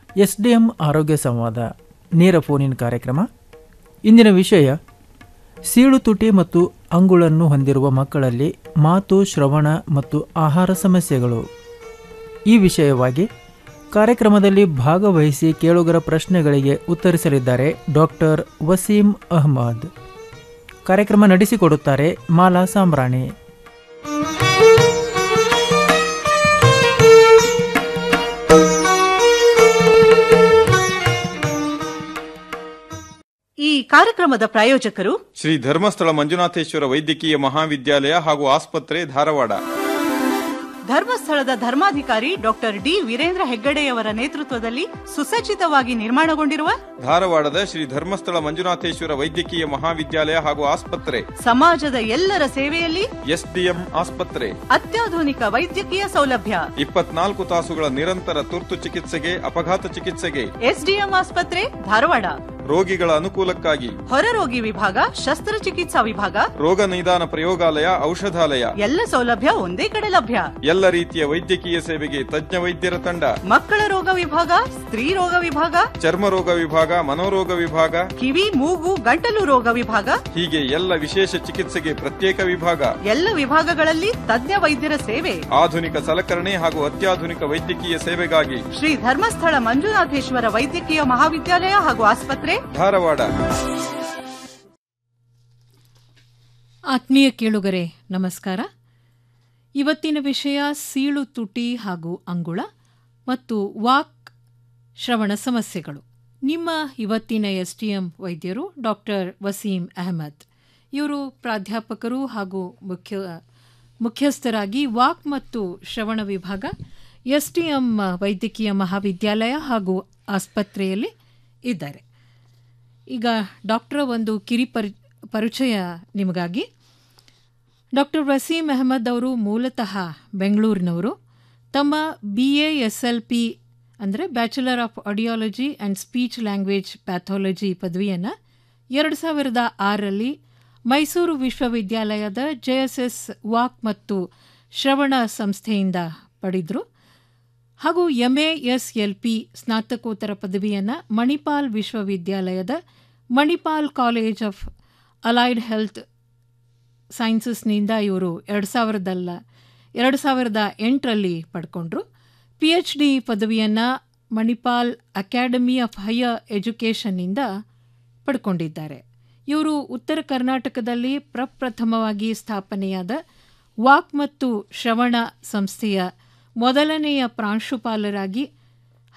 S D M ಆರೋಗ್ಯ ಸಂವಾದ ನೇರ ಫೋನಿನ್ ಕಾರ್ಯಕ್ರಮ ಇಂದಿನ ವಿಷಯ ಸೀಳು ತುಟಿ ಮತ್ತು ಅಂಗುಳನ್ನು ಹೊಂದಿರುವ ಮಕ್ಕಳಲ್ಲಿ ಮಾತು ಶ್ರವಣ ಮತ್ತು ಆಹಾರ ಸಮಸ್ಯೆಗಳು ಈ ವಿಷಯವಾಗಿ ಕಾರ್ಯಕ್ರಮದಲ್ಲಿ ಭಾಗವಹಿಸಿ ಕೇಳುಗರ ಪ್ರಶ್ನೆಗಳಿಗೆ ಉತ್ತರಿಸಲಿದ್ದಾರೆ ಡಾಕ್ಟರ್ ವಸೀಂ ಅಹ್ಮದ್ ಕಾರ್ಯಕ್ರಮ ನಡೆಸಿಕೊಡುತ್ತಾರೆ ಮಾಲಾ ಸಾಂಬ್ರಾಣಿ ಈ ಕಾರ್ಯಕ್ರಮದ ಪ್ರಾಯೋಜಕರು ಶ್ರೀ ಧರ್ಮಸ್ಥಳ ಮಂಜುನಾಥೇಶ್ವರ ವೈದ್ಯಕೀಯ ಮಹಾವಿದ್ಯಾಲಯ ಹಾಗೂ ಆಸ್ಪತ್ರೆ ಧಾರವಾಡ ಧರ್ಮಸ್ಥಳದ ಧರ್ಮಾಧಿಕಾರಿ ಡಾಕ್ಟರ್ ಡಿ ವೀರೇಂದ್ರ ಹೆಗ್ಗಡೆಯವರ ನೇತೃತ್ವದಲ್ಲಿ ಸುಸಜ್ಜಿತವಾಗಿ ನಿರ್ಮಾಣಗೊಂಡಿರುವ ಧಾರವಾಡದ ಶ್ರೀ ಧರ್ಮಸ್ಥಳ ಮಂಜುನಾಥೇಶ್ವರ ವೈದ್ಯಕೀಯ ಮಹಾವಿದ್ಯಾಲಯ ಹಾಗೂ ಆಸ್ಪತ್ರೆ ಸಮಾಜದ ಎಲ್ಲರ ಸೇವೆಯಲ್ಲಿ ಎಸ್ಡಿಎಂ ಆಸ್ಪತ್ರೆ ಅತ್ಯಾಧುನಿಕ ವೈದ್ಯಕೀಯ ಸೌಲಭ್ಯ ಇಪ್ಪತ್ನಾಲ್ಕು ತಾಸುಗಳ ನಿರಂತರ ತುರ್ತು ಚಿಕಿತ್ಸೆಗೆ ಅಪಘಾತ ಚಿಕಿತ್ಸೆಗೆ ಎಸ್ಡಿಎಂ ಆಸ್ಪತ್ರೆ ಧಾರವಾಡ ರೋಗಿಗಳ ಅನುಕೂಲಕ್ಕಾಗಿ ಹೊರರೋಗಿ ವಿಭಾಗ ಶಸ್ತ್ರಚಿಕಿತ್ಸಾ ವಿಭಾಗ ರೋಗ ನಿದಾನ ಪ್ರಯೋಗಾಲಯ ಔಷಧಾಲಯ ಎಲ್ಲ ಸೌಲಭ್ಯ ಒಂದೇ ಕಡೆ ಲಭ್ಯ ಎಲ್ಲ ರೀತಿಯ ವೈದ್ಯಕೀಯ ಸೇವೆಗೆ ತಜ್ಞ ವೈದ್ಯರ ತಂಡ ಮಕ್ಕಳ ರೋಗ ವಿಭಾಗ ಸ್ತ್ರೀ ರೋಗ ವಿಭಾಗ ಚರ್ಮ ರೋಗ ವಿಭಾಗ ಮನೋರೋಗ ವಿಭಾಗ ಕಿವಿ ಮೂಗು ಗಂಟಲು ರೋಗ ವಿಭಾಗ ಹೀಗೆ ಎಲ್ಲ ವಿಶೇಷ ಚಿಕಿತ್ಸೆಗೆ ಪ್ರತ್ಯೇಕ ವಿಭಾಗ ಎಲ್ಲ ವಿಭಾಗಗಳಲ್ಲಿ ತಜ್ಞ ವೈದ್ಯರ ಸೇವೆ ಆಧುನಿಕ ಸಲಕರಣೆ ಹಾಗೂ ಅತ್ಯಾಧುನಿಕ ವೈದ್ಯಕೀಯ ಸೇವೆಗಾಗಿ ಶ್ರೀ ಧರ್ಮಸ್ಥಳ ಮಂಜುನಾಥೇಶ್ವರ ವೈದ್ಯಕೀಯ ಮಹಾವಿದ್ಯಾಲಯ ಹಾಗೂ ಆಸ್ಪತ್ರೆ ಧಾರವಾಡ ಆತ್ಮೀಯ ಕೇಳುಗರೆ ನಮಸ್ಕಾರ ಇವತ್ತಿನ ವಿಷಯ ಸೀಳು ತುಟಿ ಹಾಗೂ ಅಂಗುಳ ಮತ್ತು ವಾಕ್ ಶ್ರವಣ ಸಮಸ್ಯೆಗಳು ನಿಮ್ಮ ಇವತ್ತಿನ ಎಸ್ಟಿಎಂ ವೈದ್ಯರು ಡಾಕ್ಟರ್ ವಸೀಂ ಅಹಮದ್ ಇವರು ಪ್ರಾಧ್ಯಾಪಕರು ಹಾಗೂ ಮುಖ್ಯ ಮುಖ್ಯಸ್ಥರಾಗಿ ವಾಕ್ ಮತ್ತು ಶ್ರವಣ ವಿಭಾಗ ಎಸ್ಟಿಎಂ ವೈದ್ಯಕೀಯ ಮಹಾವಿದ್ಯಾಲಯ ಹಾಗೂ ಆಸ್ಪತ್ರೆಯಲ್ಲಿ ಇದ್ದಾರೆ ಈಗ ಡಾಕ್ಟರ್ ಒಂದು ಕಿರಿ ಪರಿ ಪರಿಚಯ ನಿಮಗಾಗಿ ಡಾಕ್ಟರ್ ವಸೀಂ ಅಹಮದ್ ಅವರು ಮೂಲತಃ ಬೆಂಗಳೂರಿನವರು ತಮ್ಮ B A S L P ಅಂದರೆ bachelor of audiology and speech language pathology ಪದವಿಯನ್ನು ಎರಡು ಸಾವಿರದ ಆರರಲ್ಲಿ ಮೈಸೂರು ವಿಶ್ವವಿದ್ಯಾಲಯದ ಜೆ ಎಸ್ ಎಸ್ ವಾಕ್ ಮತ್ತು ಶ್ರವಣ ಸಂಸ್ಥೆಯಿಂದ ಪಡೆದರು ಹಾಗೂ M A S L P ಸ್ನಾತಕೋತ್ತರ ಪದವಿಯನ್ನು ಮಣಿಪಾಲ್ ವಿಶ್ವವಿದ್ಯಾಲಯದ Manipal college of allied health ಸೈನ್ಸಸ್ನಿಂದ ಇವರು ಎರಡು ಸಾವಿರದಲ್ಲ ಎರಡು ಸಾವಿರದ ಎಂಟರಲ್ಲಿ ಪಡ್ಕೊಂಡ್ರು ಪಿ ಎಚ್ ಡಿ ಪದವಿಯನ್ನು ಮಣಿಪಾಲ್ ಅಕಾಡೆಮಿ ಆಫ್ ಹೈಯರ್ ಎಜುಕೇಷನ್ನಿಂದ ಪಡ್ಕೊಂಡಿದ್ದಾರೆ ಇವರು ಉತ್ತರ ಕರ್ನಾಟಕದಲ್ಲಿ ಪ್ರಪ್ರಥಮವಾಗಿ ಸ್ಥಾಪನೆಯಾದ ವಾಕ್ ಮತ್ತು ಶ್ರವಣ ಸಂಸ್ಥೆಯ ಮೊದಲನೆಯ ಪ್ರಾಂಶುಪಾಲರಾಗಿ